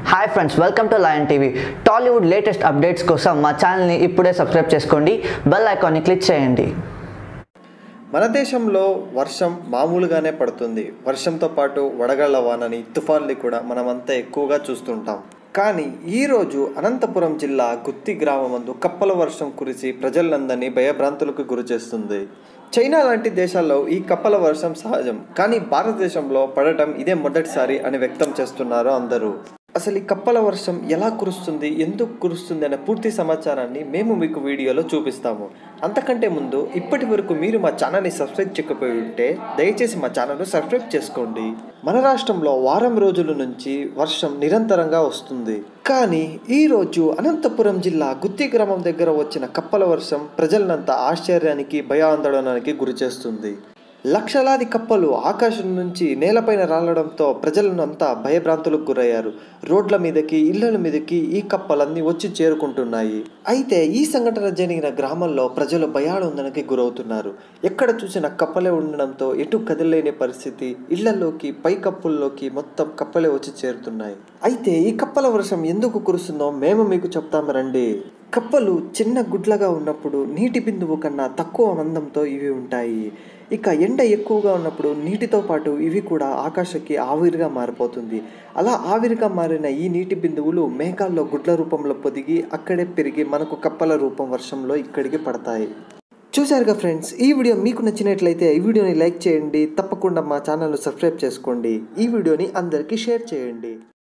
hi friends welcome to Lion TV Tollywood latest updates కోసం మా ఛానల్ని ఇప్పుడే సబ్స్క్రైబ్ చేసుకోండి బెల్ ఐకాన్ని క్లిక్ చేయండి మన దేశంలో వర్షం మామూలుగానే పడుతుంది వర్షంతో పాటు వడగళ్ల వానని తుఫాన్లు కూడా మనమంతా ఎక్కువగా చూస్తుంటాం కానీ ఈరోజు అనంతపురం జిల్లా గుత్తి గ్రామమందు కప్పల వర్షం కురిసి ప్రజలందరినీ భయభ్రాంతులకు గురిచేస్తుంది చైనా లాంటి దేశాల్లో ఈ కప్పల వర్షం సహజం కానీ భారతదేశంలో పడటం ఇదే మొదటిసారి అని వ్యక్తం చేస్తున్నారు అందరూ అసలు ఈ కప్పల వర్షం ఎలా కురుస్తుంది ఎందుకు కురుస్తుంది అనే పూర్తి సమాచారాన్ని మేము మీకు వీడియోలో చూపిస్తాము అంతకంటే ముందు ఇప్పటి వరకు మీరు మా ఛానల్ని సబ్స్క్రైబ్ చేయకపోయి ఉంటే దయచేసి మా ఛానల్ను సబ్స్క్రైబ్ చేసుకోండి మన రాష్ట్రంలో వారం రోజుల నుంచి వర్షం నిరంతరంగా వస్తుంది కానీ ఈ రోజు అనంతపురం జిల్లా గుత్తి గ్రామం దగ్గర వచ్చిన కప్పల వర్షం ప్రజలనంతా ఆశ్చర్యానికి భయాందోళనకి గురిచేస్తుంది లక్షలాది కప్పలు ఆకాశం నుంచి నేలపైన రాలడంతో ప్రజలను అంతా భయభ్రాంతులకు గురయ్యారు రోడ్ల మీదకి ఇళ్ల మీదకి ఈ కప్పలన్నీ వచ్చి చేరుకుంటున్నాయి అయితే ఈ సంఘటన జరిగిన గ్రామంలో ప్రజలు భయాందోళనకి గురవుతున్నారు ఎక్కడ చూసిన కప్పలే ఉండడంతో ఎటు కదిలేని పరిస్థితి ఇళ్లలోకి పై కప్పుల్లోకి మొత్తం కప్పలే వచ్చి చేరుతున్నాయి అయితే ఈ కప్పల వర్షం ఎందుకు కురుస్తుందో మేము మీకు చెప్తాము రండి కప్పలు చిన్న గుడ్లగా ఉన్నప్పుడు నీటి బిందువు కన్నా తక్కువ మందంతో ఇవి ఉంటాయి ఇక ఎండ ఎక్కువగా ఉన్నప్పుడు నీటితో పాటు ఇవి కూడా ఆకాశకి ఆవిరిగా మారిపోతుంది అలా ఆవిరిగా మారిన ఈ నీటి బిందువులు మేఘాల్లో గుడ్ల రూపంలో పొదిగి అక్కడే పెరిగి మనకు కప్పల రూపం వర్షంలో ఇక్కడికి పడతాయి చూశారుగా ఫ్రెండ్స్ ఈ వీడియో మీకు నచ్చినట్లయితే ఈ వీడియోని లైక్ చేయండి తప్పకుండా మా ఛానల్ను సబ్స్క్రైబ్ చేసుకోండి ఈ వీడియోని అందరికీ షేర్ చేయండి